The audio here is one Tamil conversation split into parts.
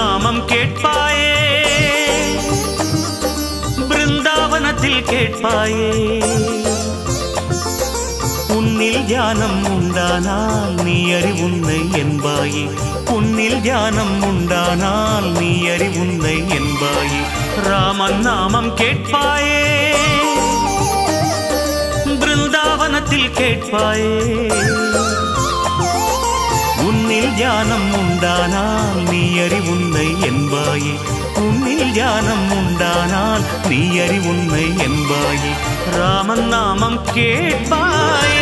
நாமம் கேட்பாயே பிருந்தாவனத்தில் கேட்பாயே உன்னில் தியானம் உண்டானால் நீ அறிவுன்னை என்பாயே உன்னில் தியானம் உண்டானால் நீ அறிவுன்னை என்பாயே ராமன் நாமம் கேட்பாயே பிருந்தாவனத்தில் கேட்பாயே உன்னில் தியானம் உண்டானால் நீ அறிவுன்னை என்பாயே உன்னில் தியானம் உண்டானால் நீ அறிவுன்னை என்பாயே ராமன் நாமம் கேட்பாயே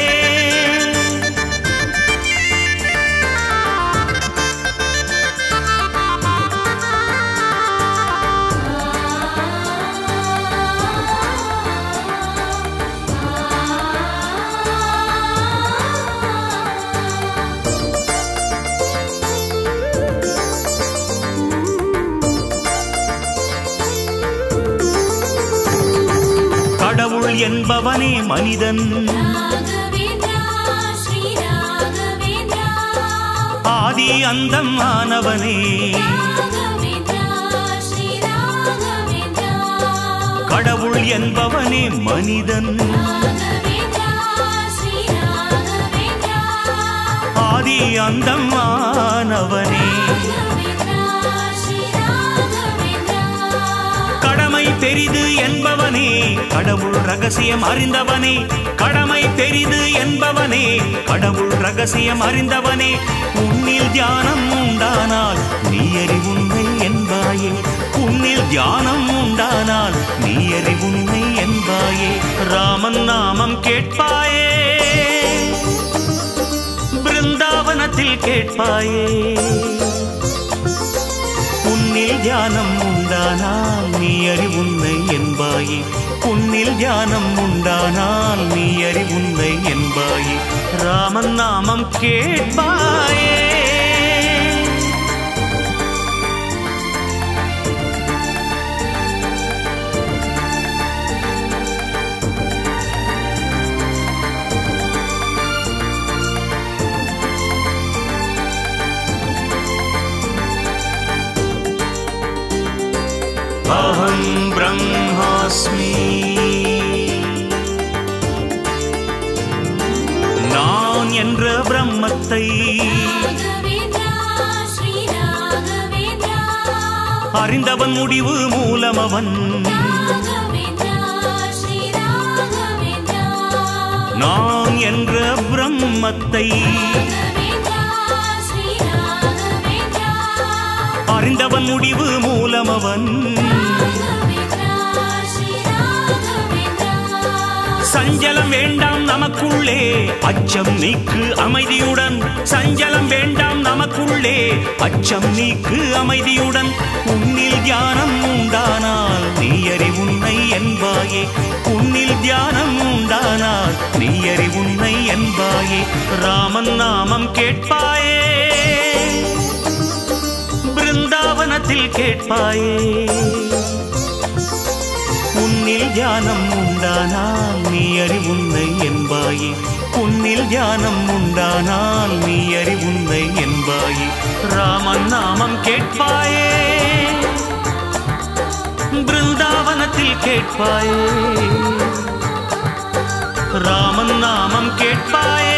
கடவுள் என்பவனே மனிதன் ராகவேந்திரா ஸ்ரீ ராகவேந்திரா ஆதி அந்தம் ஆனவனே ராகவேந்திரா ஸ்ரீ ராகவேந்திரா கடவுள் என்பவனே மனிதன் ராகவேந்திரா ஸ்ரீ ராகவேந்திரா ஆதி அந்தம் ஆனவனே ராகவேந்திரா ஸ்ரீ ராகவேந்திரா கடமை பெரிது என்பவனே கடவுள் ரகசியம் அறிந்தவனே கடமை பெரிது என்பவனே கடவுள் ரகசியம் அறிந்தவனே உன்னில் தியானம் உண்டானால் நீ அறிவுண்மை என்பாயே உன்னில் தியானம் உண்டானால் நீ அறிவுண்மை என்பாயே ராமன் நாமம் கேட்பாயே பிருந்தாவனத்தில் கேட்பாயே உன்னில் தியானம் உண்டானால் நீ அறிவுன்னை என்பாயே உன்னில் தியானம் உண்டானால் நீ அறிவுன்னை என்பாயே ராமன் நாமம் கேட்பாயே அகம் பிரம்மாஸ்மி நான் என்ற பிரம்மத்தை ராகவேந்திரா ஸ்ரீ ராகவேந்திரா அறிந்தவன் முடிவு மூலமவன் ராகவேந்திரா ஸ்ரீ ராகவேந்திரா நான் என்ற பிரம்மத்தை ராகவேந்திரா ஸ்ரீ ராகவேந்திரா அறிந்தவன் முடிவு மூலமவன் ராகவேந்திரா ஸ்ரீ ராகவேந்திரா சஞ்சலம் வேண்டாம் நமக்குள்ளே அச்சம் நீக்கு அமைதியுடன் சஞ்சலம் வேண்டாம் நமக்குள்ளே அச்சம் நீக்கு அமைதியுடன் உன்னில் தியானம் உண்டானால் நீ அறிவுன்னை என்பாயே உன்னில் தியானம் உண்டானால் நீ அறிவுன்னை என்பாயே ராமன் நாமம் கேட்பாயே பிருந்தாவனத்தில் கேட்பாயே உன்னில் தியானம் உண்டானால் நீ அறிவுன்னை என்பாயே உன்னில் தியானம் உண்டானால் நீ அறிவுன்னை என்பாயே ராமன் நாமம் கேட்பாயே பிருந்தாவனத்தில் கேட்பாயே ராமன் நாமம் கேட்பாயே